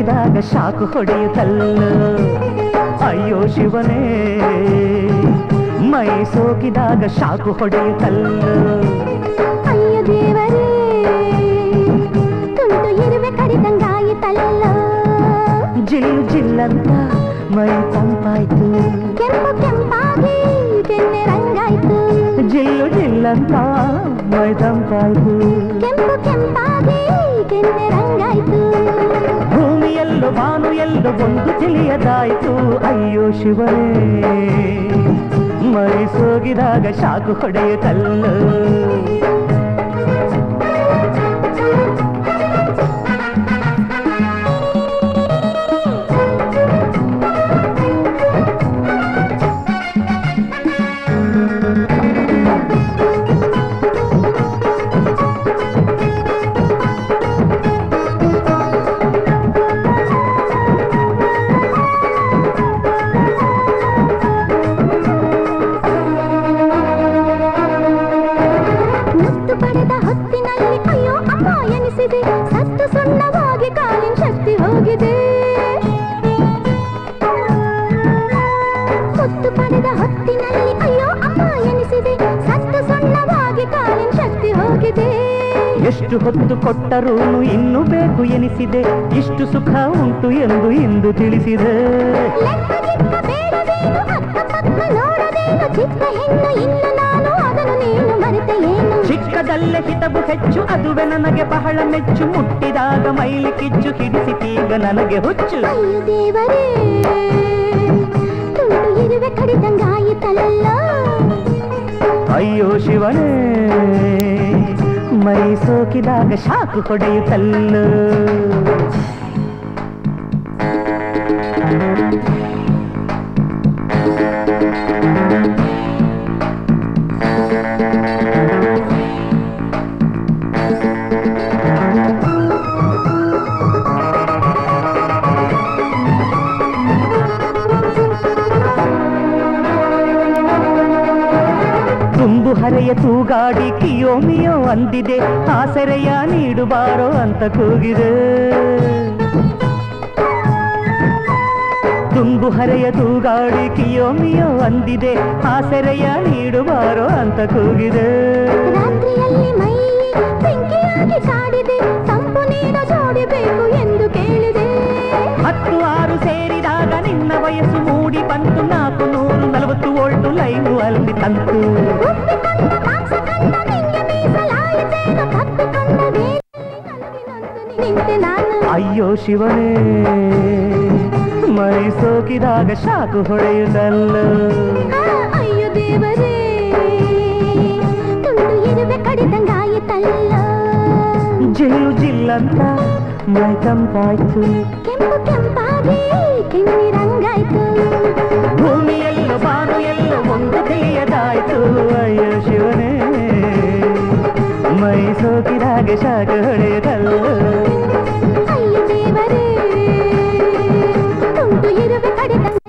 ಸೋಕಿದಾಗ shock ಹೊಡೆಯುತ್ತಲ್ಲ ಅಯ್ಯೋ ಶಿವನೇ ಮೈ ಸೋಕಿದಾಗ shock ಹೊಡೆಯುತ್ತಲ್ಲ ಅಯ್ಯ ದೇವರೇ ತುಂಡು ಇರುವೆ ಕಡಿದಂಗಾಯಿತಲ್ಲ ಜಿಲ್ಲು ಜಿಲ್ಲಂತ ಮೈ ತಂಪಾಯ್ತು ಕೆಂಪು ಕೆಂಪಾಗಿ ಕೆನ್ನೆ ರಂಗಾಯ್ತು ಜಿಲ್ಲು ಜಿಲ್ಲಂತ ಮೈ ತಂಪಾಯ್ತು ಕೆಂಪು ಕೆಂಪಾಗಿ ಕೆನ್ನೆ ರಂಗಾಯ್ತು ಭೂಮಿಯಲ್ಲೂ ಬಾನು ಎಲ್ಲೋ ಒಂದು ತಿಳಿಯದಾಯ್ತು ಅಯ್ಯೋ ಶಿವನೇ ಮೈ ಸೋಗಿದಾಗ ಶಾಕು ಹೊಡೆಯುತ್ತಲ್ಲ ಮುತ್ತು ಪಡೆದ ಹೊತ್ತಿನಲ್ಲಿ ಅಯ್ಯೋ ಅಮ್ಮ ಎನಿಸಿದೆ ಸತ್ತು ಸುಣ್ಣವಾಗಿ ಕಾಲಿನ ಶಕ್ತಿ ಹೋಗಿದೆ ಮುತ್ತು ಪಡೆದ ಹೊತ್ತಿನಲ್ಲಿ ಅಯ್ಯೋ ಅಮ್ಮ ಎನಿಸಿದೆ ಸತ್ತು ಸುಣ್ಣವಾಗಿ ಕಾಲಿನ ಶಕ್ತಿ ಹೋಗಿದೆ ಎಷ್ಟು ಹೊತ್ತು ಕೊಟ್ಟರೂ ಇನ್ನು ಬೇಕು ಎನಿಸಿದೆ ಇಷ್ಟು ಸುಖ ಉಂಟು ಎಂದು ಇಂದು ತಿಳಿಸಿದೆ ಲೆಕ್ಕಗಿಕ್ಕ ಬೇಡವೇನು ಅಕ್ಕ ಪಕ್ಕ ನೋಡದೇನು ಚಿಕ್ಕ ಹೆಣ್ಣು ಇನ್ನು ನಾನು ಅದನ್ನು ನೀನು ಮರೆತೆ ಏನು ಚಿಕ್ಕದಲ್ಲೇ ಹಿತವು ಹೆಚ್ಚು ಅದುವೆ ನನಗೆ ಬಹಳ ಮೆಚ್ಚು ಮುಟ್ಟಿದಾಗ ಮೈಲಿ ಕಿಚ್ಚು ಹಿಡಿಸಿತೀಗ ನನಗೆ ಹುಚ್ಚು ಅಯ್ಯೋ ದೇವರೇ ತುಂಡು ಇರುವೆ ಕಡಿದಂಗಾಯಿತಲ್ಲ ಅಯ್ಯೋ ಶಿವನೇ ಮೈ ಸೋಕಿದಾಗ ಶಾಕು ಹೊಡೆಯುತ್ತಲ್ಲ ತುಂಬು ಹರೆಯ ತೂಗಾಡಿ ಕಿಯೋ ಮಿಯೋ ಅಂದಿದೆ ಆಸರೆಯ ನೀಡುಬಾರೋ ಅಂತ ಕೂಗಿದೆ ತುಂಬು ಹರೆಯ ತೂಗಾಡಿ ಕಿಯೋ ಮಿಯೋ ಅಂದಿದೆ ಆಸರೆಯ ನೀಡುಬಾರೋ ಅಂತ ಕೂಗಿದೆ ರಾತ್ರಿಯಲ್ಲಿ ಮೈ ಬೆಂಕಿಯಾಗಿ ಕಾಡಿದೆ ತಂಪು ನೀರು ಜೋಡಿಬೇಕು ಎಂದು ಕೇಳಿದೆ ಹತ್ತು ಆರು ಸೇರಿದಾಗ ನಿನ್ನ ವಯಸ್ಸು ಮೂಡಿ ಬಂತು ನಾಲ್ಕು ನೂರು ನಲವತ್ತು ಓಲ್ಟು ಲೈನು ಅಲ್ಲಿ ತಂತು ಒಪ್ಪಿಕೊಂಡ ಮಾಂಸ ಕಂಡ ನಿಂಗೆ ಮೀಸಲಾಯಿತೇನು ತಪ್ಪಿಕೊಂಡ ವೇಳೆಯಲ್ಲಿ ನನಗೆ ನೊಂದು ನಿಂತೆ ನಾನು ಅಯ್ಯೋ ಶಿವನೇ ಮೈ ಸೋಕಿದಾಗ ಶಾಕು ಹೊಡೆಯುತ್ತಲ್ಲ ಆ, ಅಯ್ಯೋ ದೇವರೇ ತುಂಡು ಇರುವೆ ಕಡಿದಂಗಾಯಿತಲ್ಲ ಜಿಲ್ಲು ಜಿಲ್ಲಂತ ಮೈ ತಂಪಾಯ್ತು ಕೆಂಪು ಕೆಂಪಾಗಿ ಕೆನ್ನಿ ರಂಗಾಯ್ತು ಭೂಮಿಯಲ್ಲೂ ಬಾನು ಎಲ್ಲೋ ಒಂದು ತಿಳಿಯದಾಯ್ತು ಅಯ್ಯೋ ಶಿವನೇ ಮೈ ಸೋಕಿದಾಗ ಶಾಕು ಹೊಡೆಯುತ್ತಲ್ಲ ಅಯ್ಯೋ ದೇವರೇ ತುಂಡು ಇರುವೆ ಕಡಿದಂಗ